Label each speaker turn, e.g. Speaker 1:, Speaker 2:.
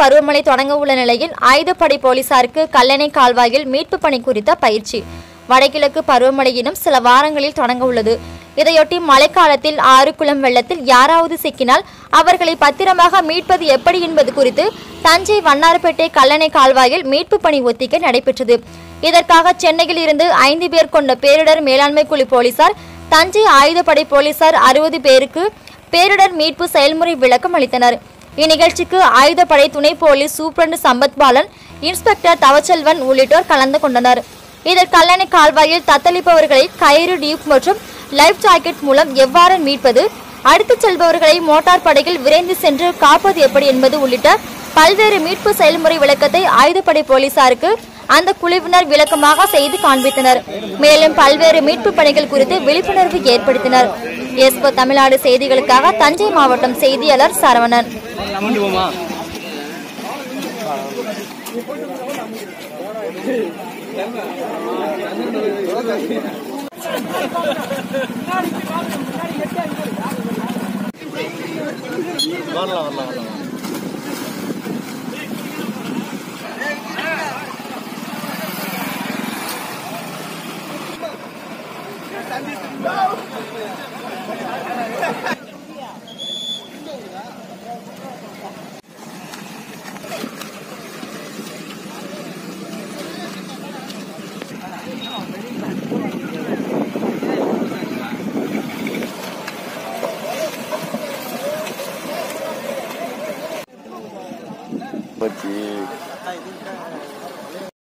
Speaker 1: பருவமழை தொடங்க உள்ள நிலையில் ஆயுதப்படை போலீசாருக்கு கல்லணை கால்வாயில் மீட்பு பணி குறித்த பயிற்சி வடகிழக்கு பருவமழையினும் சில வாரங்களில் தொடங்க உள்ளது இதையொட்டி மழைக்காலத்தில் ஆறு குளம் வெள்ளத்தில் யாராவது சிக்கினால் அவர்களை பத்திரமாக மீட்பது எப்படி என்பது குறித்து தஞ்சை வண்ணாரப்பேட்டை கல்லணை கால்வாயில் மீட்பு பணி ஒத்திகை நடைபெற்றது இதற்காக சென்னையில் இருந்து ஐந்து பேர் கொண்ட பேரிடர் மேலாண்மை குழு போலீசார் தஞ்சை ஆயுதப்படை போலீசார் அறுபது பேருக்கு பேரிடர் மீட்பு செயல்முறை விளக்கம் அளித்தனர் இந்நிகழ்ச்சிக்கு ஆயுதப்படை துணை police superintendent Sampath Balan inspector Thavachelvan உள்ளிட்டோர் கலந்து கொண்டனர் இதில் கல்லணை கால்வாயில் தத்தளிப்பவர்களை கயிறு டியூப் மற்றும் லைஃப் ஜாக்கெட் மூலம் எவ்வாறு மீட்பது அடுத்துச் செல்பவர்களை மோட்டார் படையில் விரைந்து சென்று காப்பது எப்படி என்பது உள்ளிட்ட பல்வேறு மீட்பு செயல்முறை விளக்கத்தை ஆயுதப்படை போலீசாருக்கு அந்த குழுவினர் விளக்கமாக செய்து காண்பித்தனர் மேலும் பல்வேறு மீட்பு பணிகள் குறித்து விழிப்புணர்வு ஏற்படுத்தினர் எஸ்போ தமிழ்நாடு செய்திகளுக்காக தஞ்சை மாவட்டம் செய்தியாளர் சரவணன்
Speaker 2: கொண்டு போமா வரலாம் வரலாம் வரலாம்